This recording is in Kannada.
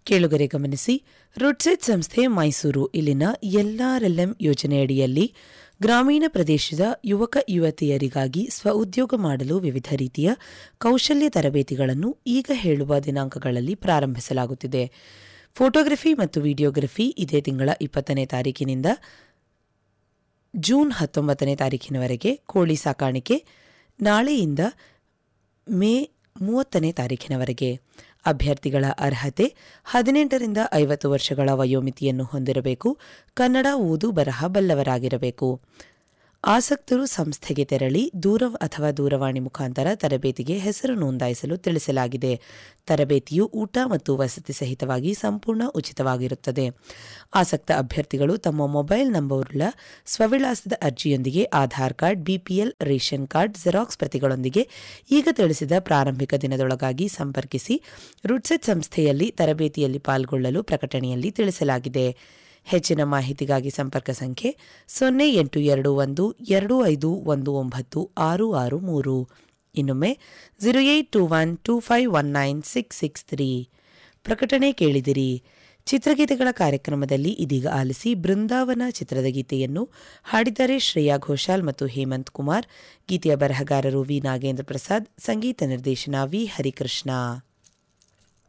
ಕೇಳುಗರೆ ಗಮನಿಸಿ ರುಡ್ಸೆಟ್ ಸಂಸ್ಥೆ ಮೈಸೂರು ಇಲ್ಲಿನ ಎಲ್ಆರ್ಎಲ್ಎಂ ಯೋಜನೆಯಡಿಯಲ್ಲಿ ಗ್ರಾಮೀಣ ಪ್ರದೇಶದ ಯುವಕ ಯುವತಿಯರಿಗಾಗಿ ಸ್ವಉದ್ಯೋಗ ಮಾಡಲು ವಿವಿಧ ರೀತಿಯ ಕೌಶಲ್ಯ ತರಬೇತಿಗಳನ್ನು ಈಗ ಹೇಳುವ ದಿನಾಂಕಗಳಲ್ಲಿ ಪ್ರಾರಂಭಿಸಲಾಗುತ್ತಿದೆ ಫೋಟೋಗ್ರಫಿ ಮತ್ತು ವಿಡಿಯೋಗ್ರಫಿ ಇದೇ ತಿಂಗಳ ಇಪ್ಪತ್ತನೇ ತಾರೀಕಿನಿಂದ ಜೂನ್ ಹತ್ತೊಂಬತ್ತನೇ ತಾರೀಕಿನವರೆಗೆ ಕೋಳಿ ಸಾಕಾಣಿಕೆ ನಾಳೆಯಿಂದ ಮೇ ಮೂವತ್ತನೇ ತಾರೀಖಿನವರೆಗೆ ಅಭ್ಯರ್ಥಿಗಳ ಅರ್ಹತೆ ಹದಿನೆಂಟರಿಂದ ಐವತ್ತು ವರ್ಷಗಳ ವಯೋಮಿತಿಯನ್ನು ಹೊಂದಿರಬೇಕು ಕನ್ನಡ ಓದು ಬರಹ ಬಲ್ಲವರಾಗಿರಬೇಕು ಆಸಕ್ತರು ಸಂಸ್ಥೆಗೆ ತೆರಳಿ ದೂರ ಅಥವಾ ದೂರವಾಣಿ ಮುಖಾಂತರ ತರಬೇತಿಗೆ ಹೆಸರು ನೋಂದಾಯಿಸಲು ತಿಳಿಸಲಾಗಿದೆ ತರಬೇತಿಯು ಊಟ ಮತ್ತು ವಸತಿ ಸಹಿತವಾಗಿ ಸಂಪೂರ್ಣ ಉಚಿತವಾಗಿರುತ್ತದೆ ಆಸಕ್ತ ಅಭ್ಯರ್ಥಿಗಳು ತಮ್ಮ ಮೊಬೈಲ್ ನಂಬರುಳ್ಳ ಸ್ವವಿಳಾಸದ ಅರ್ಜಿಯೊಂದಿಗೆ Aadhaar card BPL ration card xerox ಪ್ರತಿಗಳೊಂದಿಗೆ ಈಗ ತಿಳಿಸಿದ ಪ್ರಾರಂಭಿಕ ದಿನದೊಳಗಾಗಿ ಸಂಪರ್ಕಿಸಿ ರುಡ್ಸೆಟ್ ಸಂಸ್ಥೆಯಲ್ಲಿ ತರಬೇತಿಯಲ್ಲಿ ಪಾಲ್ಗೊಳ್ಳಲು ಪ್ರಕಟಣೆಯಲ್ಲಿ ತಿಳಿಸಲಾಗಿದೆ ಹೆಚ್ಚಿನ ಮಾಹಿತಿಗಾಗಿ ಸಂಪರ್ಕ ಸಂಖ್ಯೆ ಸೊನ್ನೆ ಎಂಟು ಎರಡು ಒಂದು ಎರಡು ಐದು ಒಂದು ಒಂಬತ್ತು ಆರು ಆರು ಮೂರು ಇನ್ನೊಮ್ಮೆ zero eight two one two five one nine six six three ಪ್ರಕಟಣೆ ಕೇಳಿದಿರಿ ಚಿತ್ರಗೀತೆಗಳ ಕಾರ್ಯಕ್ರಮದಲ್ಲಿ ಇದೀಗ ಆಲಿಸಿ ಬೃಂದಾವನ ಚಿತ್ರದ ಗೀತೆಯನ್ನು ಹಾಡಿದ್ದಾರೆ ಶ್ರೇಯಾ ಘೋಷಾಲ್ ಮತ್ತು ಹೇಮಂತ್ ಕುಮಾರ್ ಗೀತೆಯ ಬರಹಗಾರರು ವಿ ನಾಗೇಂದ್ರ ಪ್ರಸಾದ್ ಸಂಗೀತ ನಿರ್ದೇಶನ ವಿ ಹರಿಕೃಷ್ಣ